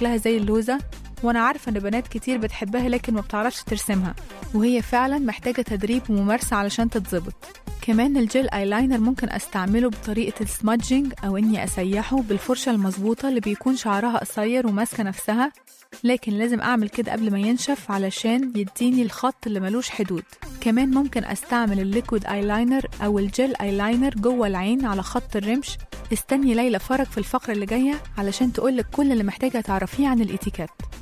شكلها زي اللوزة وأنا عارفة إن بنات كتير بتحبها لكن ما بتعرفش ترسمها وهي فعلا محتاجة تدريب وممارسة علشان تتظبط كمان الجل ايلاينر ممكن استعمله بطريقة السمادجينج او اني اسيحه بالفرشة المظبوطة اللي بيكون شعرها قصير وماسكة نفسها لكن لازم اعمل كده قبل ما ينشف علشان يديني الخط اللي ملوش حدود كمان ممكن استعمل الليكويد ايلاينر او الجل ايلاينر جوه العين على خط الرمش استني ليلى فرج في الفقرة اللي جاية علشان تقولك كل اللي محتاجة تعرفيه عن الاتيكيت